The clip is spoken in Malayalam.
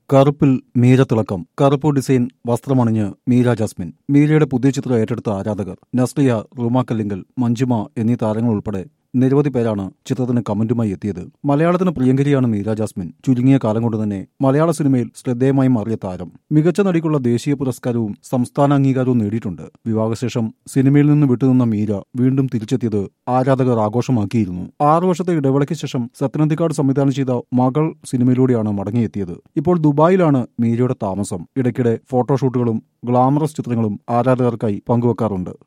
കറുപ്പിൽ മീര തിളക്കം കറുപ്പ് ഡിസൈൻ വസ്ത്രമണിഞ്ഞ് മീര ജാസ്മിൻ മീരയുടെ പുതിയ ചിത്രം ഏറ്റെടുത്ത ആരാധകർ നസ്രിയ റൂമാക്കല്ലിങ്കൽ മഞ്ജുമ എന്നീ താരങ്ങൾ ഉൾപ്പെടെ നിരവധി പേരാണ് ചിത്രത്തിന് കമന്റുമായി എത്തിയത് മലയാളത്തിന് പ്രിയങ്കരിയാണ് മീര ജാസ്മിൻ ചുരുങ്ങിയ കാലം കൊണ്ട് തന്നെ മലയാള സിനിമയിൽ ശ്രദ്ധേയമായി മാറിയ താരം മികച്ച നടിക്കുള്ള ദേശീയ പുരസ്കാരവും സംസ്ഥാന അംഗീകാരവും നേടിയിട്ടുണ്ട് വിവാഹശേഷം സിനിമയിൽ നിന്ന് വിട്ടുനിന്ന മീര വീണ്ടും തിരിച്ചെത്തിയത് ആരാധകർ ആഘോഷമാക്കിയിരുന്നു ആറു വർഷത്തെ ഇടവേളയ്ക്ക് ശേഷം സത്യനന്ദിക്കാട് സംവിധാനം ചെയ്ത മകൾ സിനിമയിലൂടെയാണ് മടങ്ങിയെത്തിയത് ഇപ്പോൾ ദുബായിലാണ് മീരയുടെ താമസം ഇടയ്ക്കിടെ ഫോട്ടോഷൂട്ടുകളും ഗ്ലാമറസ് ചിത്രങ്ങളും ആരാധകർക്കായി പങ്കുവെക്കാറുണ്ട്